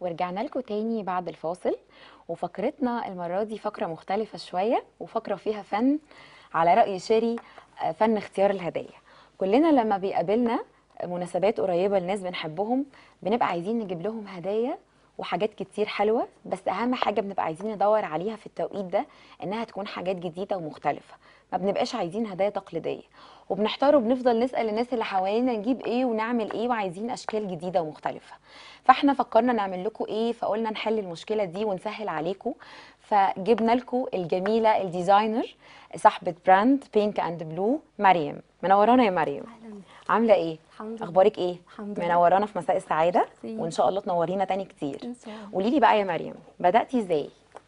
ورجعنا لكم تاني بعد الفاصل وفقرتنا المرة دي فقرة مختلفة شوية وفقرة فيها فن على رأي شيري آه، فن اختيار الهدايا كلنا لما بيقابلنا مناسبات قريبة لناس بنحبهم بنبقى عايزين نجيب لهم هدايا وحاجات كتير حلوة بس أهم حاجة بنبقى عايزين ندور عليها في التوقيت ده إنها تكون حاجات جديدة ومختلفة ما بنبقاش عايزين هدايا تقليدية وبنحتار وبنفضل نسأل الناس اللي حوالينا نجيب ايه ونعمل ايه وعايزين اشكال جديدة ومختلفة فاحنا فكرنا نعمل لكم ايه فقلنا نحل المشكلة دي ونسهل عليكم فجبنا لكم الجميلة الديزاينر صاحبة براند بينك اند بلو مريم منورانا يا مريم اهلا عاملة ايه؟ الحمد لله. اخبارك ايه؟ الحمد لله. منورانا في مساء السعادة ميرسي. وان شاء الله تنورينا تاني كتير إن شاء الله. قولي لي بقى يا مريم بدأتي ازاي؟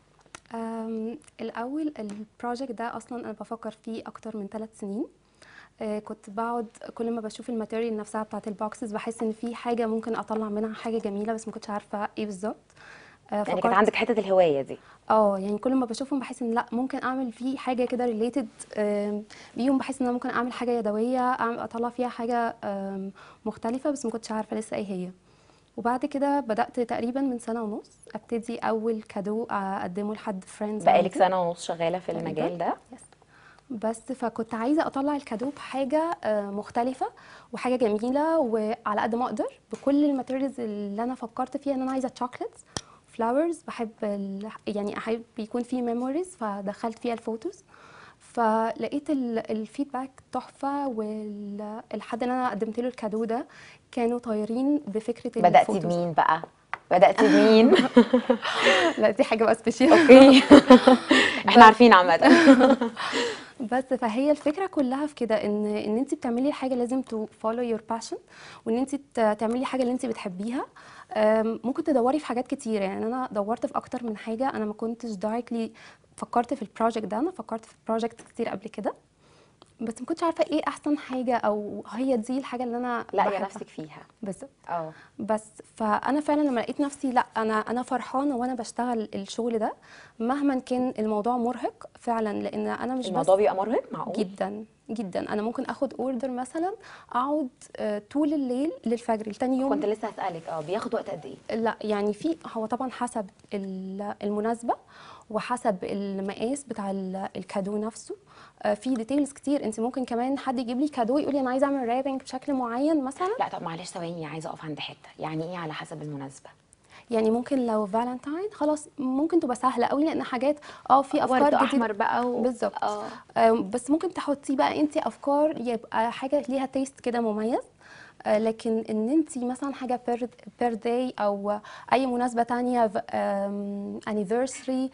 أم، الاول البروجكت ده اصلا انا بفكر فيه اكتر من ثلاث سنين آه، كنت بقعد كل ما بشوف الماتيريال نفسها بتاعت البوكسز بحس ان في حاجه ممكن اطلع منها حاجه جميله بس ما كنتش عارفه ايه بالظبط آه، يعني كانت فكرت- عندك حتة الهواية دي اه يعني كل ما بشوفهم بحس ان لا ممكن اعمل فيه حاجه كده ريليتد بيهم بحس ان انا ممكن اعمل حاجه يدويه أعمل اطلع فيها حاجه آم، مختلفه بس ما كنتش عارفه لسه ايه هي وبعد كده بدات تقريبا من سنه ونص ابتدي اول كادو اقدمه لحد فريندز بقالك سنة ونص شغالة في تقريباً. المجال ده بس فكنت عايزه اطلع الكادو بحاجه آه، مختلفه وحاجه جميله وعلى قد ما اقدر بكل الماتيريالز اللي انا فكرت فيها ان انا عايزه تشوكلتس فلاورز بحب ال... يعني احب يكون في ميموريز فدخلت فيها الفوتوز فلقيت ال- الفيدباك تحفه والحد اللي انا قدمت له الكادو ده كانوا طايرين بفكره بدأتي الفوتوز. بمين بقى؟ بدأتي بمين؟ لا دي حاجه بقى سبيشال اوكي احنا عارفين عامة بس فهي الفكره كلها في كده ان ان انت بتعملي حاجه لازم تو فولو يور باشن وان انت ت- تعملي حاجه اللي انت بتحبيها أم، ممكن تدوري في حاجات كتير يعني انا دورت في اكتر من حاجه انا ما كنتش دايركتلي فكرت في البروجكت ده انا فكرت في بروجكت كتير قبل كده بس ما كنتش عارفه ايه احسن حاجه او هي دي الحاجه اللي انا لا يا بحبها. نفسك فيها بالظبط اه بس فانا فعلا لما لقيت نفسي لا انا انا فرحانه وانا بشتغل الشغل ده مهما كان الموضوع مرهق فعلا لان انا مش بس الموضوع بيبقى مرهق معقول جدا جدا انا ممكن اخد اوردر مثلا اقعد آه، طول الليل للفجر لتاني يوم كنت لسه هسألك اه بياخد وقت قد ايه؟ لا يعني في هو طبعا حسب ال- المناسبه وحسب المقاس بتاع ال- الكادو نفسه آه، في ديتيلز كتير انت ممكن كمان حد يجيب لي كادو يقول لي انا عايزه اعمل رابنج بشكل معين مثلا لا طب معلش ثواني عايزة اقف عند حتة يعني ايه على حسب المناسبة؟ يعني ممكن لو فالنتاين خلاص ممكن تبقى سهله قوي لان حاجات اه في افكار ورد جديده احمر بقى و... بالظبط اه آم، بس ممكن تحطي بقى انت افكار يبقى حاجه ليها تيست كده مميز آه، لكن ان انت مثلا حاجه بير بير داي او اي مناسبه تانية انيفرساري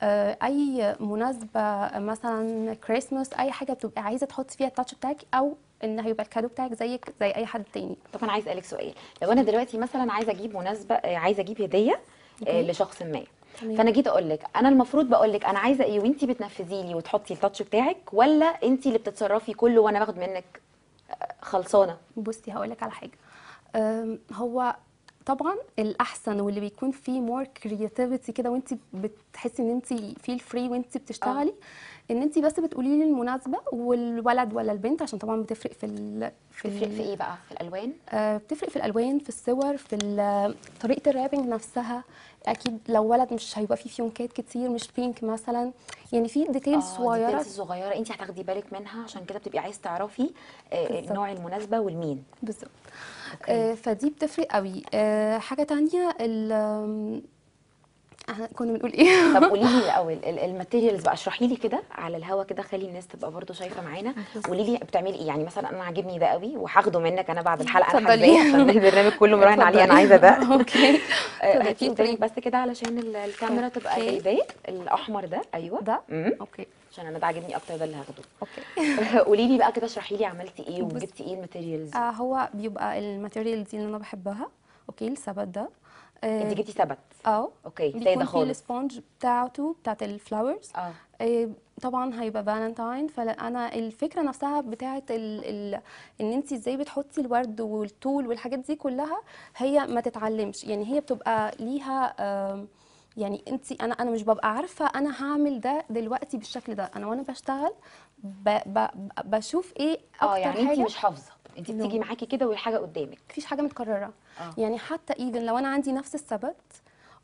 اي مناسبه مثلا كريسماس اي حاجه بتبقى عايزه تحطي فيها التاتش بتاعك او ان هيبقى الكادو بتاعك زيك زي اي حد تاني طب انا عايزة اسألك سؤال لو انا دلوقتي مثلا عايزة اجيب مناسبة آه، عايزة اجيب هدية آه، أوكي. لشخص ما تمام. فانا جيت اقول لك انا المفروض بقول لك انا عايزه ايه وانتي بتنفذي لي وتحطي التاتش بتاعك ولا انتي اللي بتتصرفي كله وانا باخد منك آه، خلصانه بصي هقول لك على حاجه أم، هو طبعا الاحسن واللي بيكون فيه مور كرياتيفيتي كده وانت بتحسي ان انت فيل فري وانت بتشتغلي ان انت بس بتقولي لي المناسبه والولد ولا البنت عشان طبعا بتفرق في ال في تفرق ال- في ايه بقى في الالوان آه، بتفرق في الالوان في الصور في ال- طريقه الرابنج نفسها اكيد لو ولد مش هيبقى فيه فيونكات كتير مش بينك مثلا يعني في ديتيلز صغيره ديتيلز صغيره انتي هتاخدي بالك منها عشان كده بتبقي عايزه تعرفي آه، بالظبط. نوع المناسبه والمين بالظبط أوكي. آه فدي بتفرق قوي آه حاجه تانية ال آم، احنا كنا بنقول ايه طب قولي لي الاول ال- الماتيريالز بقى اشرحي لي كده على الهوا كده خلي الناس تبقى برضو شايفه معانا قولي لي بتعملي ايه يعني مثلا انا عاجبني ده قوي وهاخده منك انا بعد الحلقه انا اتفضلي. حاسباه عشان البرنامج كله مراهن عليه انا عايزه ده اوكي آه، اتفضلي، هاتي اتفضلي. قدامك بس كده علشان ال- الكاميرا تبقى أوكي. جايباه الاحمر ده ايوه ده مم. اوكي عشان انا ده عاجبني اكتر ده اللي هاخده اوكي قولي لي بقى كده اشرحي لي عملتي ايه بص- وجبتي ايه الماتيريالز آه هو بيبقى الماتيريال دي اللي انا بحبها اوكي الثبت ده آه انت جبتي ثبت اه اوكي بيكون سايده فيه خالص السبونج بتاعته بتاعت الفلاورز اه آه، طبعا هيبقى فالنتاين فانا الفكره نفسها بتاعت ال ال ان انت ازاي بتحطي الورد والطول والحاجات دي كلها هي ما تتعلمش يعني هي بتبقى ليها آم، يعني انت انا انا مش ببقى عارفه انا هعمل ده دلوقتي بالشكل ده انا وانا بشتغل ب ب بشوف ايه اكتر اه يعني انت حاجه مش حافظه انت No. بتيجي معاكي كده والحاجه قدامك مفيش حاجه متكرره اه يعني حتى ايفن لو انا عندي نفس الثبت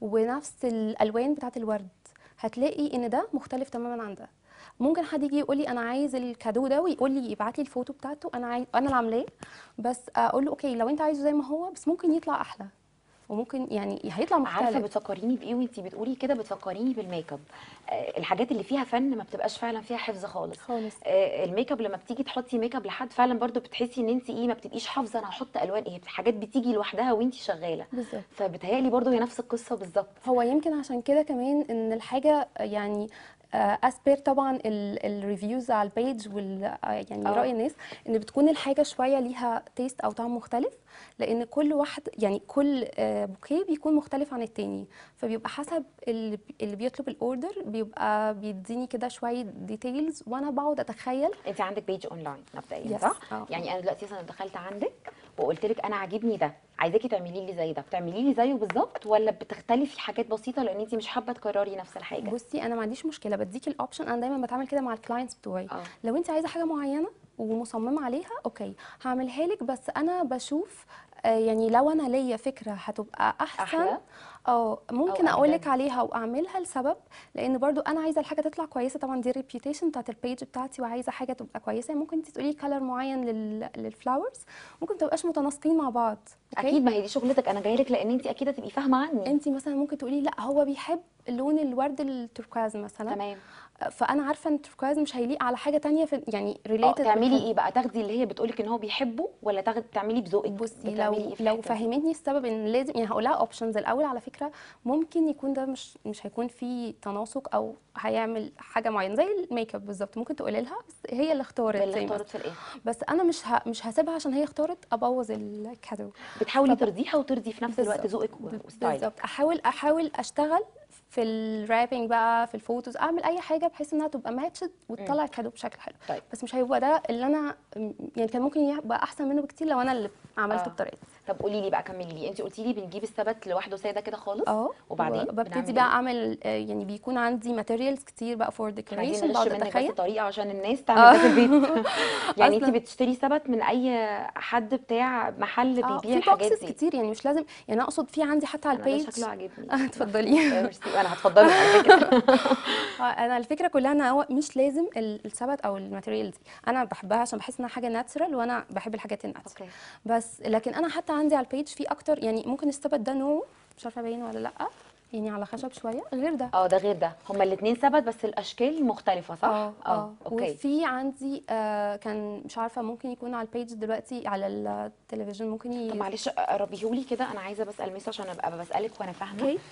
ونفس الالوان بتاعت الورد هتلاقي ان ده مختلف تماما عن ده ممكن حد يجي يقول لي انا عايز الكادو ده ويقول لي يبعت لي الفوتو بتاعته انا عايز انا اللي عاملاه بس اقول له اوكي لو انت عايزه زي ما هو بس ممكن يطلع احلى وممكن يعني هيطلع عارفه مختلف بتفكريني بايه وانتي بتقولي كده بتفكريني بالميك اب آه، الحاجات اللي فيها فن ما بتبقاش فعلا فيها حفظ خالص خالص آه، الميك اب لما بتيجي تحطي ميك اب لحد فعلا برضو بتحسي ان انت ايه ما بتبقيش حافظه انا هحط الوان ايه حاجات بتيجي لوحدها وانت شغاله بالظبط فبتهيألي برضو هي نفس القصه بالظبط هو يمكن عشان كده كمان ان الحاجه يعني اسبير طبعا الريفيوز على البيج وال آه، يعني آه. راي الناس ان بتكون الحاجه شويه ليها تيست او طعم مختلف لان كل واحد يعني كل آه، بوكيه بيكون مختلف عن التاني فبيبقى حسب اللي بي- اللي بيطلب الاوردر بيبقى بيديني كده شويه ديتيلز وانا بقعد اتخيل انت عندك بيج اونلاين مبدئيا Yes. صح آه. يعني انا دلوقتي مثلا دخلت عندك وقلت لك انا عاجبني ده عايزاكي تعملي لي زي ده بتعملي لي زيه بالظبط ولا بتختلفي حاجات بسيطه لان انت مش حابه تكرري نفس الحاجه بصي انا ما عنديش مشكله بديكي الاوبشن انا دايما بتعامل كده مع الكلاينتس بتوعي اه لو انت عايزه حاجه معينه ومصممه عليها اوكي هعملها لك بس انا بشوف آه، يعني لو انا ليا فكره هتبقى احسن احلى اه ممكن أو اقول لك أجدد. عليها واعملها لسبب لان برضو انا عايزه الحاجه تطلع كويسه طبعا دي الريبيوتيشن بتاعت البيج بتاعتي وعايزه حاجه تبقى كويسه ممكن انت تقولي كلر معين لل... للفلاورز ممكن تبقاش متناسقين مع بعض أوكي؟ اكيد ما هي دي شغلتك انا جايه لك لان انت اكيد هتبقي فاهمه عني انت مثلا ممكن تقولي لا هو بيحب لون الورد التركواز مثلا تمام فانا عارفه ان التركواز مش هيليق على حاجه تانية في يعني اه ريليتد تعملي ايه بقى تاخدي اللي هي بتقولك ان هو بيحبه ولا تاخدي تعملي بذوقك بصي بتعملي لو ايه في لو الحتة دي؟ فهمتني السبب ان لازم يعني هقول لها اوبشنز الاول على فكره ممكن يكون ده مش مش هيكون فيه تناسق او هيعمل حاجه معينه زي الميك اب بالظبط ممكن تقولي لها بس هي اللي اختارت اللي زي ما- اختارت في الاخر بس انا مش ه... مش هسيبها عشان هي اختارت ابوظ الكادو بتحاولي فب- ترضيها وترضي في نفس الوقت بالظبط. ذوقك و- ب- وستايلك بالظبط احاول احاول اشتغل في الرابنج بقى في الفوتوز اعمل اي حاجه بحيث انها تبقى ماتشد وتطلع الكادو بشكل حلو طيب بس مش هيبقى ده اللي انا يعني كان ممكن يبقى احسن منه بكتير لو انا اللي عملته آه. بطريقتي طب قولي لي بقى كملي لي انت قلتي لي بنجيب السبت لوحده ساده كده خالص اه وبعدين ببتدي بنعمل بقى إيه؟ اعمل آه، يعني بيكون عندي ماتيريالز كتير بقى فور احنا عايزين ديكوريشن نغش بقعد منك بس اتخيل الطريقه عشان الناس تعمل ده في البيت يعني انت أصلاً- بتشتري سبت من اي حد بتاع محل اه بيبيع في الحاجات بوكسز دي كتير يعني مش لازم يعني أنا اقصد في عندي حتى على انا ده البيج شكله عاجبني آه، اتفضلي. آه، ميرسي انا هتفضلي على فكره آه، انا الفكره كلها ان هو مش لازم ال- السبت او الماتيريال دي انا بحبها عشان بحس انها حاجه ناتشرال وانا بحب الحاجات الناتشرال اوكي بس لكن انا حتى عندي على البيج في اكتر يعني ممكن السبت ده نوع مش عارفه باين ولا لا يعني على خشب شويه غير ده اه ده غير ده هما الاثنين سبت بس الاشكال مختلفه صح اه اه اوكي وفي عندي آه كان مش عارفه ممكن يكون على البيج دلوقتي على التلفزيون ممكن طب ي... معلش قربيهولي كده انا عايزه بس المسه عشان ابقى بسالك وانا فاهمه اوكي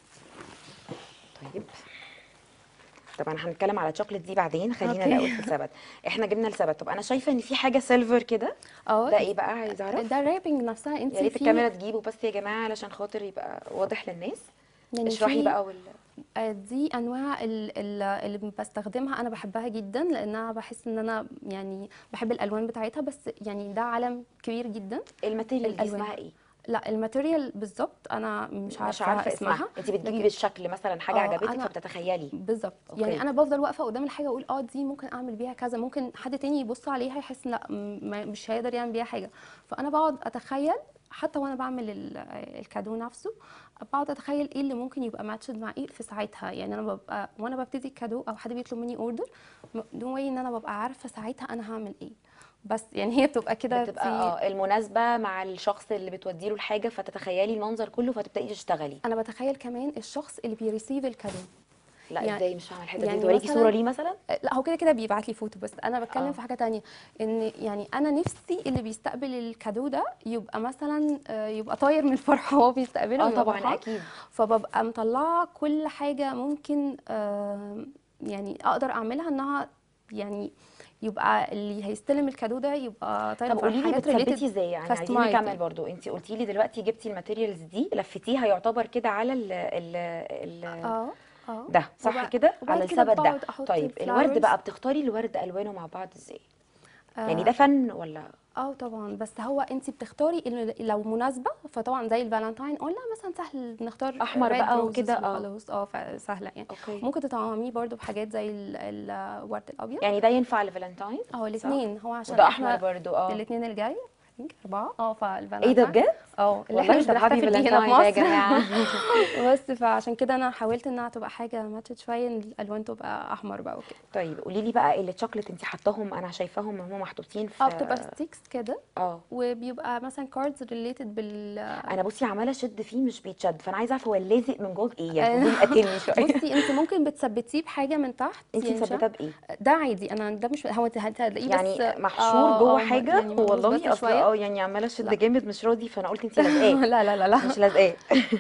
طيب طب انا هنتكلم على الشوكليت دي بعدين خلينا أوكي. الاول في السبت احنا جبنا السبت طب انا شايفه ان في حاجه سيلفر كده اه ده ايه بقى عايزه اعرف ده الرابنج نفسها انت يا ريت في الكاميرا تجيبه بس يا جماعه علشان خاطر يبقى واضح للناس يعني اشرحي في- بقى وال... آه، دي انواع ال- ال- اللي بستخدمها انا بحبها جدا لانها بحس ان انا يعني بحب الالوان بتاعتها بس يعني ده عالم كبير جدا الماتيريال دي الألوان. اسمها ايه لا الماتيريال بالظبط انا مش عارفه, مش عارفه اسمها انت بتجيبي لكن- بالشكل مثلا حاجه آه، عجبتك أنا- فبتتخيلي بالظبط أوكي. يعني انا بفضل واقفه قدام الحاجه اقول اه دي ممكن اعمل بيها كذا ممكن حد تاني يبص عليها يحس لا م- ما- مش هيقدر يعمل بيها حاجه فانا بقعد اتخيل حتى وانا بعمل ال- الكادو نفسه بقعد اتخيل ايه اللي ممكن يبقى ماتشد مع ايه في ساعتها يعني انا ببقى وانا ببتدي الكادو او حد بيطلب مني اوردر دون واي ان انا ببقى عارفه ساعتها انا هعمل ايه بس يعني هي بتبقى كده بتبقى في- اه المناسبه مع الشخص اللي بتودي له الحاجه فتتخيلي المنظر كله فتبداي تشتغلي انا بتخيل كمان الشخص اللي بيريسيف الكادو لا يعني- ازاي مش فاهمه الحته يعني دي توريكي مثلاً- صوره ليه مثلا لا هو كده كده بيبعت لي فوتو بس انا بتكلم آه. في حاجه تانية ان يعني انا نفسي اللي بيستقبل الكادو ده يبقى مثلا آه، يبقى طاير من الفرحه وهو بيستقبله اه ويبقى طبعا فرحان. اكيد فببقى مطلعه كل حاجه ممكن آه، يعني اقدر اعملها انها يعني يبقى اللي هيستلم الكادو ده يبقى طاير طب من قولي الفرحة. لي حاجات بتثبتي related ازاي يعني عايزين customized نكمل يعني. برضو انت قلتي لي دلوقتي جبتي الماتيريالز دي لفتيها يعتبر كده على ال ال ال اه اه ده صح وبعد- كده وبعد على كده السبت ده بقعد أحط طيب الورد الفلاورز. بقى بتختاري الورد الوانه مع بعض ازاي يعني آه، ده فن ولا اه طبعا بس هو انت بتختاري اللي لو مناسبه فطبعا زي الفالنتاين قلنا مثلا سهل بنختار أحمر red بقى roses وكده، اه. وخلاص اه فسهله يعني اوكي ممكن تطعميه برضو بحاجات زي ال- الورد الابيض يعني ده ينفع لفالنتاين اه الاثنين هو عشان وده احمر احنا برضو اه الاثنين الجاي I think اربعه اه ايه فالفالنتاين ده بجد اه اللي والله احنا مش ده الهابي بنحتفل بيه هنا فالنتاين ده يا في جماعه مصر بس فعشان كده انا حاولت انها تبقى حاجه ماتشت شويه إن الالوان تبقى احمر بقى وكده طيب قولي لي بقى الشوكليت انت حطاهم انا شايفاهم هم محطوطين في اه بتبقى ستيكس كده اه وبيبقى مثلا كاردز ريليتد بال انا بصي عماله اشد فيه مش بيتشد فانا عايزه اعرف هو لازق من جوه بايه آه. يعني دي قاتلني شويه بصي انت ممكن بتثبتيه بحاجه من تحت انت يعني مش مثبتاه بايه ده عادي انا ده مش هو انت هتلاقيه بس يعني محشور آه، جوه آه، حاجه يعني مهووس والله بس اصل شوية. اه يعني عماله اشد لا. جامد مش راضي فانا قلت انت لازقاه لا لا لا لا مش لازقاه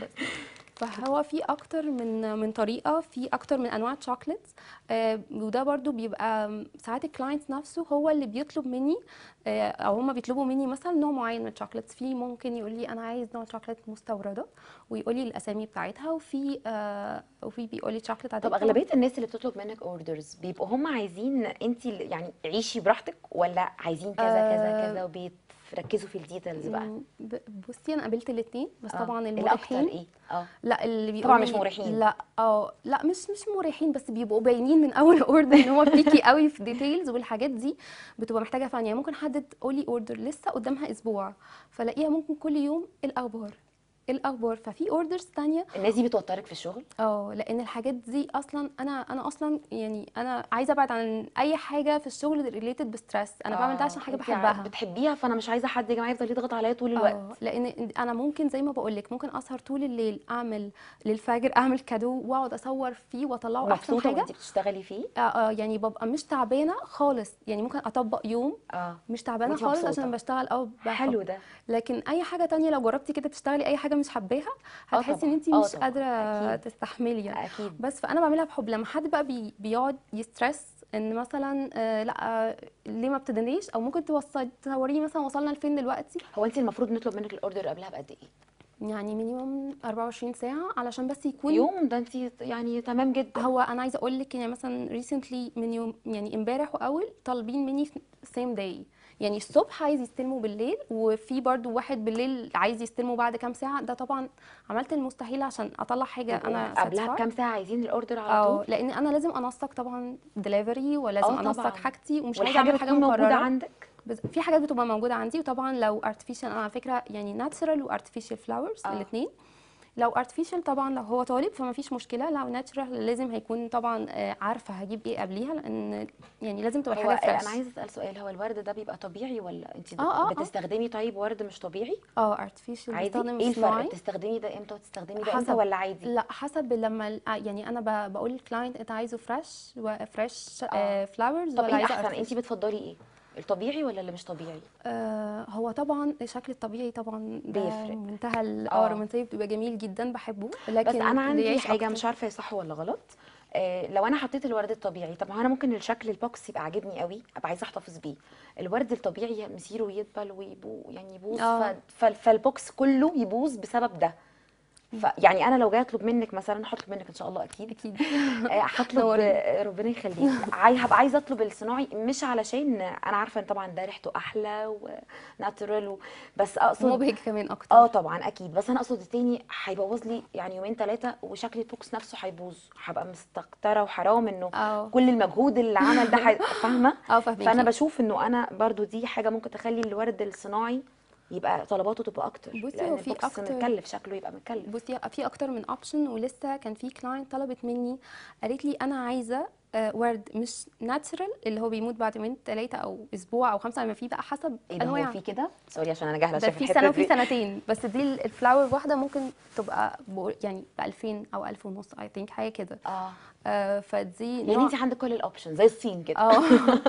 فهو في اكتر من من طريقه في اكتر من انواع شوكليتس آه وده برضو بيبقى ساعات الكلاينت نفسه هو اللي بيطلب مني آه او هم بيطلبوا مني مثلا نوع معين من الشوكليتس في ممكن يقول لي انا عايز نوع شوكليت مستورده ويقول لي الاسامي بتاعتها وفي آه وفي بيقول لي شوكليت عاديه طب اغلبيه الناس اللي بتطلب منك اوردرز بيبقوا هم عايزين انت يعني عيشي براحتك ولا عايزين كذا كذا آه. كذا وبيركزوا في الديتيلز بقى مم، ب- بصي انا قابلت الاثنين بس آه. طبعا الاكتر المريحين ايه اه لا اللي بيقولوا طبعاً مش لي- مريحين. لا اه لا مش مش مريحين بس بيبقوا باينين من اول اوردر ان هو بيكي قوي في ديتيلز والحاجات دي بتبقى محتاجه فن يعني ممكن حد تقولي اوردر لسه قدامها اسبوع فلاقيها ممكن كل يوم إيه الاخبار إيه الاخبار ففي اوردرز تانية الناس دي بتوترك في الشغل اه لان الحاجات دي اصلا انا انا اصلا يعني انا عايزه ابعد عن اي حاجه في الشغل ريليتد بستريس انا بعمل ده عشان حاجه انتي ع- بحبها بتحبيها فانا مش عايزه حد يا جماعه يفضل يضغط عليا طول الوقت اه لان انا ممكن زي ما بقول لك ممكن اسهر طول الليل اعمل للفجر اعمل كادو واقعد اصور فيه واطلعه احسن مبسوطه حاجه وانت بتشتغلي فيه آه آه يعني ببقى مش تعبانه خالص يعني ممكن اطبق يوم اه مش تعبانه وانتي خالص مبسوطة. عشان بشتغل او بحب حلو ده لكن اي حاجه تانية لو جربتي كده تشتغلي اي حاجه مش حباها آه هتحسي ان طبعاً، انت آه مش طبعاً، قادره أكيد. تستحملي يعني اكيد بس فانا بعملها بحب لما حد بقى بي بيقعد يسترس ان مثلا آه لا آه ليه ما ابتديناش او ممكن توصل تصوريه مثلا وصلنا لفين دلوقتي هو انت المفروض نطلب منك الاوردر قبلها بقد ايه يعني مينيمم 24 ساعه علشان بس يكون يوم ده انت يعني تمام جدا هو انا عايزه اقول لك يعني مثلا ريسنتلي من يوم يعني امبارح واول طالبين مني في سيم داي يعني الصبح عايز يستلموا بالليل وفي برضو واحد بالليل عايز يستلموا بعد كام ساعه ده طبعا عملت المستحيل عشان اطلع حاجه انا قبلها satisfied. بكام ساعه عايزين الاوردر على اه طول لان انا لازم انسق طبعا دليفري ولازم آه انسق طبعاً. حاجتي ومش عايزه والحاجه اعمل حاجه بتكون موجوده مكرره عندك بس في حاجات بتبقى موجوده عندي وطبعا لو ارتفيشال انا على فكره يعني ناتشرال وارتفيشال فلاورز آه. الاثنين لو ارتفيشال طبعا لو هو طالب فما فيش مشكله لو ناتشرال لازم هيكون طبعا آه، عارفه هجيب ايه قبليها لان يعني لازم تبقى هو الحاجه فريش انا عايزه اسال سؤال هو الورد ده بيبقى طبيعي ولا انت آه، آه، آه. بتستخدمي طيب ورد مش طبيعي اه ارتفيشال عادي بستخدم ايه الفرق صناعي بتستخدمي ده امتى وتستخدمي ده امتى حسب. ولا عادي لا حسب لما ال- آه، يعني انا ب- بقول للكلاينت انت عايزه فريش وفريش آه. فلاورز طب ولا ايه عايزه احسن انت artificial؟ بتفضلي ايه الطبيعي ولا اللي مش طبيعي آه هو طبعا الشكل الطبيعي طبعا ده بيفرق. منتهى ال- آه. اه الرومانسيه بتبقى جميل جدا بحبه لكن بس انا اللي عندي يعيش حاجه أكتر. مش عارفه هي صح ولا غلط آه لو انا حطيت الورد الطبيعي طب ما هو انا ممكن الشكل البوكس يبقى عاجبني قوي ابقى عايزه احتفظ بيه الورد الطبيعي مسيره يدبل ويبو يعني يبوظ آه. ف- ف- فالبوكس كله يبوظ بسبب ده ف يعني انا لو جايه اطلب منك مثلا هطلب منك ان شاء الله اكيد اكيد آه، هطلب نوريني. آه، ربنا يخليك عاي هبقى عايزه اطلب الصناعي مش علشان انا عارفه ان طبعا ده ريحته احلى وناتشورال و... بس اقصد مبهج كمان اكتر اه طبعا اكيد بس انا اقصد التاني هيبوظ لي يعني يومين ثلاثه وشكل البوكس نفسه هيبوظ هبقى مستكتره وحرام انه اه كل المجهود اللي عمل ده حي- فاهمه اه فاهمكي فانا بشوف انه انا برضو دي حاجه ممكن تخلي الورد الصناعي يبقى طلباته تبقى اكتر بصي، لان هو في البوكس أكتر- متكلف شكله يبقى متكلف بصي في اكتر من اوبشن ولسه كان في كلاينت طلبت مني قالت لي انا عايزه آه، ورد مش ناتشرال اللي هو بيموت بعد يومين ثلاثه او اسبوع او خمسه ما في بقى حسب ايه ده هو انواع في كده سوري عشان انا جاهله ده شايفه في الحته سنه وفي دي سنتين بس دي ال- الفلاور واحده ممكن تبقى بقول- يعني ب 2000 او 1000 ونص اي ثينك حاجه كده اه آه فدي يعني نوع- انت عندك كل الاوبشن زي الصين كده اه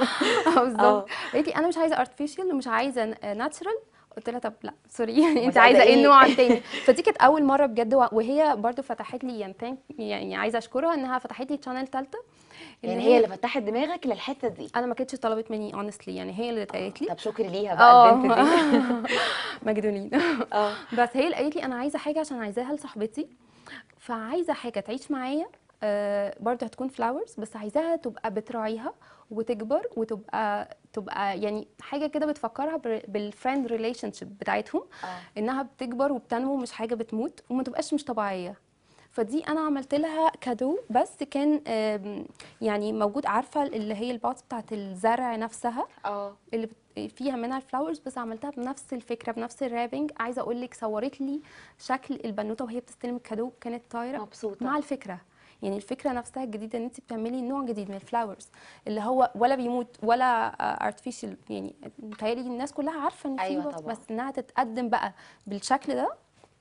آه، اه. بالظبط قالت لي انا مش عايزه ارتفيشال ومش عايزه ناتشرال قلت لها طب لا سوري يعني انت عايزة عايزه ايه ايه؟ النوع التاني فدي كانت اول مره بجد و- وهي برضو فتحت لي يعني thank- يعني عايزه اشكرها انها فتحت لي شانل ثالثه يعني هي اللي فتحت دماغك للحته دي انا ما كانتش طلبت مني honestly يعني هي اللي قالت لي طب شكري ليها بقى البنت دي اه مجنونين اه بس هي اللي قالت لي انا عايزه حاجه عشان عايزاها لصاحبتي فعايزه حاجه تعيش معايا آه برضه هتكون فلاورز بس عايزاها تبقى بتراعيها وتكبر وتبقى تبقى يعني حاجه كده بتفكرها بالفريند ريليشن شيب بتاعتهم اه انها بتكبر وبتنمو مش حاجه بتموت وما تبقاش مش طبيعيه فدي انا عملت لها كادو بس كان آم، يعني موجود عارفه اللي هي الباوتس بتاعت الزرع نفسها اه اللي بت... فيها منها الفلاورز بس عملتها بنفس الفكره بنفس الرابنج عايزه اقول لك صورت لي شكل البنوته وهي بتستلم الكادو كانت طايره مبسوطة. مع الفكره يعني الفكره نفسها الجديده ان انت بتعملي نوع جديد من الفلاورز اللي هو ولا بيموت ولا ارتفيشال يعني متهيألي الناس كلها عارفه ان في أيوة بس- طبعاً. بس انها تتقدم بقى بالشكل ده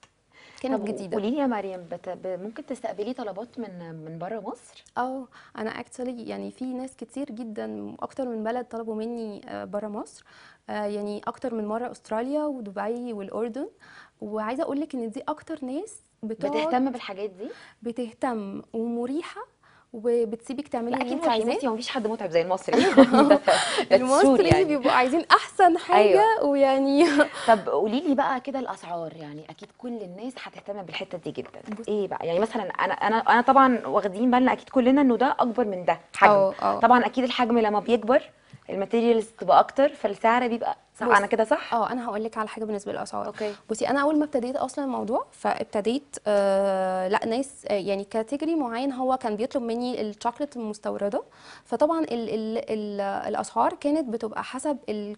كانت طب جديده قولي لي يا مريم بت... ب- ممكن تستقبلي طلبات من من بره مصر اه انا اكشلي يعني في ناس كتير جدا اكتر من بلد طلبوا مني بره مصر آه، يعني اكتر من مره استراليا ودبي والاردن وعايزه اقول لك ان دي اكتر ناس بتقعد بتهتم بالحاجات دي بتهتم ومريحه وبتسيبك تعملي لا اللي اكيد انت عايزاه بصي هو مفيش حد متعب زي المصري ده- ده sure المصري يعني. بيبقوا عايزين احسن حاجه أيوة. ويعني طب قولي لي بقى كده الاسعار يعني اكيد كل الناس هتهتم بالحته دي جدا بص- ايه بقى يعني مثلا انا انا انا طبعا واخدين بالنا اكيد كلنا انه ده اكبر من ده حجم اه، اه. طبعا اكيد الحجم لما بيكبر الماتيريالز تبقى اكتر فالسعر بيبقى صح بص- انا كده صح اه انا هقول لك على حاجه بالنسبه للاسعار اوكي. بصي انا اول ما ابتديت اصلا الموضوع فابتديت آه لا ناس آه يعني كاتيجوري معين هو كان بيطلب مني الشوكليت المستورده فطبعا ال ال ال الاسعار كانت بتبقى حسب ال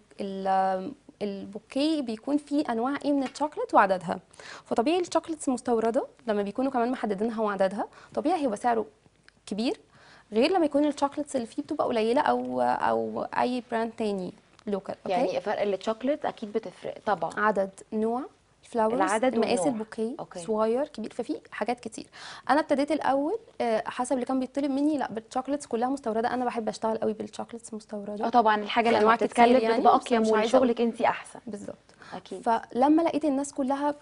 ال البوكيه بيكون فيه انواع ايه من الشوكليت وعددها فطبيعي الشوكليتس المستورده لما بيكونوا كمان محددينها وعددها طبيعي هيبقى سعره كبير غير لما يكون الشوكليتس اللي فيه بتبقى قليله او او اي براند تاني لوكال يعني فرق الشوكليت اكيد بتفرق طبعا عدد نوع فلاورز العدد مقاس والنوع. البوكيه أوكي. صغير كبير ففي حاجات كتير انا ابتديت الاول آه، حسب اللي كان بيطلب مني لا بالشوكليتس كلها مستورده انا بحب اشتغل قوي بالشوكليتس اه مستورده طبعا الحاجه لما أنواع كتير بتتكلف يعني، بتبقى بس اقيم مش عايزة وشغلك انت احسن بالظبط اكيد فلما لقيت الناس كلها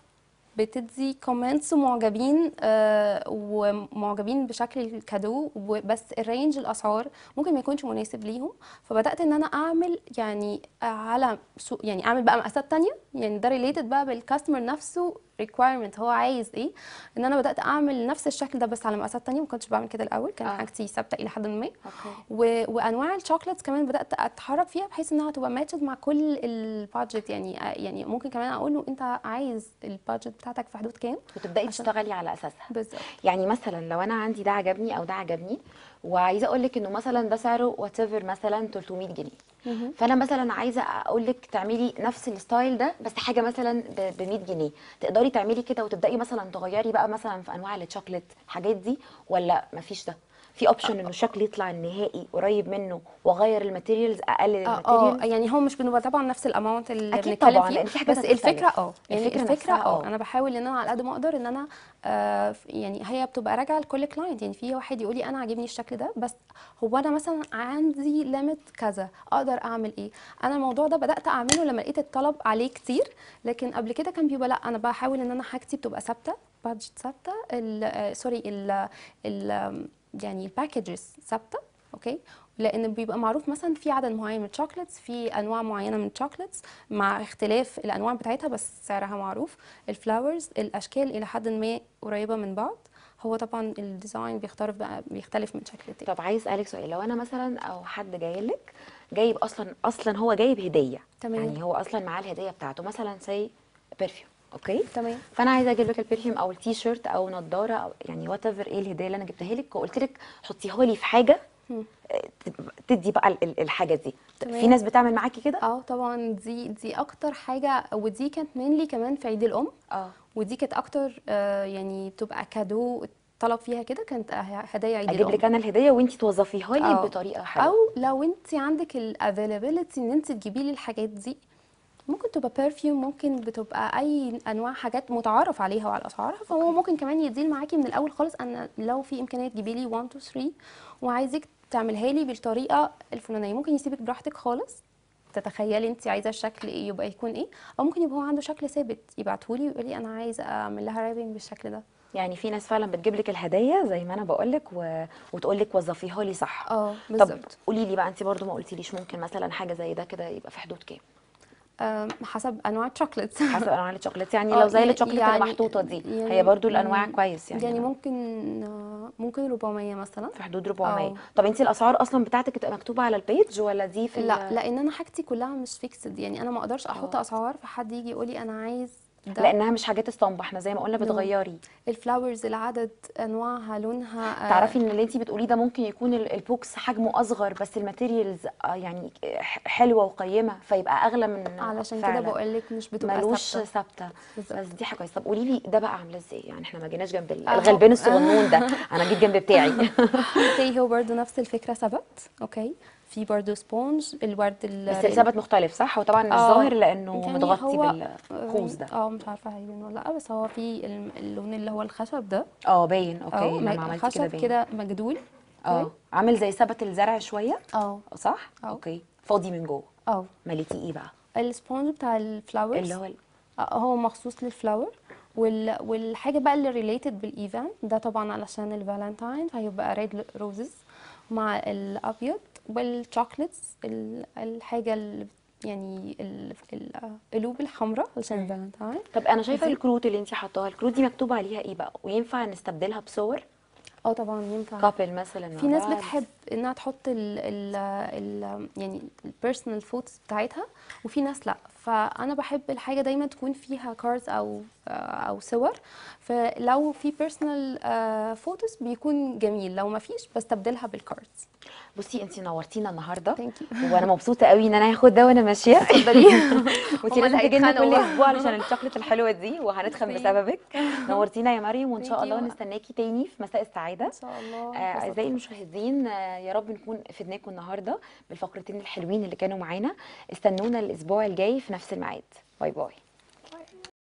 بتدي كومنتس ومعجبين آه ومعجبين بشكل الكادو بس الرينج الاسعار ممكن ما يكونش مناسب ليهم فبدات ان انا اعمل يعني على سوق يعني اعمل بقى مقاسات تانية يعني ده ريليتد بقى بالكاستمر نفسه ريكويرمنت هو عايز ايه ان انا بدات اعمل نفس الشكل ده بس على مقاسات تانية ما كنتش بعمل كده الاول كان آه. حاجتي ثابته الى حد ما اوكي و... وانواع الشوكليتس كمان بدات اتحرك فيها بحيث انها تبقى ماتشد مع كل البادجت يعني يعني ممكن كمان اقول له انت عايز البادجت بتاعتك في حدود كام وتبداي عشان- تشتغلي على اساسها بالظبط يعني مثلا لو انا عندي ده عجبني او ده عجبني وعايزه اقول لك انه مثلا ده سعره وات مثلا 300 جنيه مهم. فانا مثلا عايزه اقول لك تعملي نفس الستايل ده بس حاجه مثلا ب 100 جنيه تقدري تعملي كده وتبداي مثلا تغيري بقى مثلا في انواع الشوكليت الحاجات دي ولا مفيش ده في اوبشن انه الشكل يطلع النهائي قريب منه واغير الماتيريالز اقلل اه اه الماتيريالز يعني هو مش بنبقى طبعا نفس الاماونت اللي أكيد بنتكلم طبعاً، فيه لأن في حاجات بس هتختلف. الفكره اه يعني الفكرة الفكره, نفسها اه آه. انا بحاول ان انا على قد ما اقدر ان انا آه ف- يعني هي بتبقى راجعه لكل كلاينت يعني في واحد يقول لي انا عاجبني الشكل ده بس هو انا مثلا عندي ليميت كذا اقدر اعمل ايه انا الموضوع ده بدات اعمله لما لقيت الطلب عليه كتير لكن قبل كده كان بيبقى لا انا بحاول ان انا حاجتي بتبقى ثابته بادجت ثابته ال- آه، سوري ال ال يعني الباكجز ثابته اوكي لان بيبقى معروف مثلا في عدد معين من الشوكليتس في انواع معينه من الشوكليتس مع اختلاف الانواع بتاعتها بس سعرها معروف الفلاورز الاشكال الى حد ما قريبه من بعض هو طبعا الديزاين بيختلف بقى بيختلف من شكل للتاني طب عايز اسالك سؤال لو انا مثلا او حد جاي لك جايب اصلا اصلا هو جايب هديه تمام. يعني هو اصلا معاه الهديه بتاعته مثلا سي برفيوم اوكي تمام فانا عايزه اجيب لك البرفيوم او التي شيرت او نضاره او يعني وات ايفر ايه الهديه اللي انا جبتها لك وقلت لك حطيها لي في حاجه مم. آه، تب- تدي بقى ال- ال- الحاجه دي تمام. في ناس بتعمل معاكي كده اه طبعا دي دي اكتر حاجه ودي كانت مينلي كمان في عيد الام اه ودي كانت اكتر آه يعني بتبقى كادو طلب فيها كده كانت هدايا عيد اجيب الام لك انا الهديه وانت توظفيها لي آه. بطريقه حلوه او لو انت عندك الافيلابيلتي ان انت تجيبي لي الحاجات دي ممكن تبقى برفيوم ممكن بتبقى اي انواع حاجات متعارف عليها وعلى اسعارها فهو ممكن كمان يديل معاكي من الاول خالص ان لو في امكانيه تجيبي لي 1 2 3 وعايزك تعملها لي بالطريقه الفلانيه ممكن يسيبك براحتك خالص تتخيلي انت عايزه الشكل ايه يبقى يكون ايه او ممكن يبقى هو عنده شكل ثابت يبعتهولي ويقول لي انا عايز اعمل لها رابنج بالشكل ده يعني في ناس فعلا بتجيب لك الهدايا زي ما انا بقول لك و... وتقول لك وظفيها لي صح اه طب بالظبط قولي لي بقى انت برضو ما قلتيليش ممكن مثلا حاجه زي ده كده يبقى في حدود كام آم، حسب انواع الشوكليتس حسب انواع الشوكليت يعني آه، لو زي ي- الشوكليت يعني- اللي محطوطه دي يعني- هي برضو الانواع مم، كويس يعني, يعني أنا ممكن آه، ممكن 400 مثلا في حدود 400 آه. طب انت الاسعار اصلا بتاعتك بتبقى مكتوبه على البيج ولا دي في لا ال- لان انا حاجتي كلها مش فيكسد يعني انا ما اقدرش احط آه. اسعار فحد يجي يقول لي انا عايز ده لانها مش حاجات اسطمبة احنا زي ما قلنا No. بتغيري الفلاورز العدد انواعها لونها آه، تعرفي ان اللي انت بتقوليه ده ممكن يكون ال- البوكس حجمه اصغر بس الماتيريالز آه، يعني ح- حلوه وقيمه فيبقى اغلى من علشان كده فعلاً. بقول لك مش بتبقى ملوش ثابته ثابته بالظبط. بس دي حاجه كويسه طب قولي لي ده بقى عامله ازاي يعني احنا ما جيناش جنب ال- أهو. الغلبان الصغنون ده انا جيت جنب بتاعي اوكي هو برضو نفس الفكره ثبت اوكي في برضو سبونج الورد ال- بس الثبت مختلف صح هو طبعا مش آه، ظاهر لانه يعني متغطي هو- بالخوذ ده اه مش عارفه هيبان ولا لا بس هو في الم- اللون اللي هو الخشب ده اه باين اوكي اه لما م- عملتي كده خشب باين كده مجدول اه أوكي؟ عامل زي ثبت الزرع شويه اه صح اه. اوكي فاضي من جوه اه مليتيه ايه بقى السبونج بتاع الفلاورز اللي هو ال- آه، هو مخصوص للفلاور وال... والحاجه بقى اللي ريليتد بالايفنت ده طبعا علشان الفالنتاين فهيبقى ريد روزز مع الابيض والشوكليتس ال- الحاجه اللي يعني ال- ال- القلوب الحمراء علشان الفالنتاين طب انا شايفه دي- الكروت اللي انت حطاها الكروت دي مكتوب عليها ايه بقى وينفع نستبدلها بصور اه طبعا ينفع كابل مثلا في مع ناس بعض. بتحب انها تحط ال ال ال يعني البيرسونال فوتوز بتاعتها وفي ناس لا فانا بحب الحاجه دايما تكون فيها كاردز او او صور فلو في بيرسونال فوتوز بيكون جميل لو ما فيش بستبدلها بالكاردز بصي انت نورتينا النهارده ثانك يو وانا مبسوطه قوي ان انا هاخد ده وانا ماشيه اتفضلي وانت هما لازم اللي تجي لنا كل هيتخانقوا. اسبوع علشان الشوكليت الحلوه دي وهنتخن ميرسي. بسببك نورتينا يا مريم وان شاء Thank الله you. نستناكي تاني في مساء السعاده ان شاء الله آه، اعزائي المشاهدين آه، يا رب نكون فدناكم النهارده بالفقرتين الحلوين اللي كانوا معانا استنونا الاسبوع الجاي في نفس الميعاد باي باي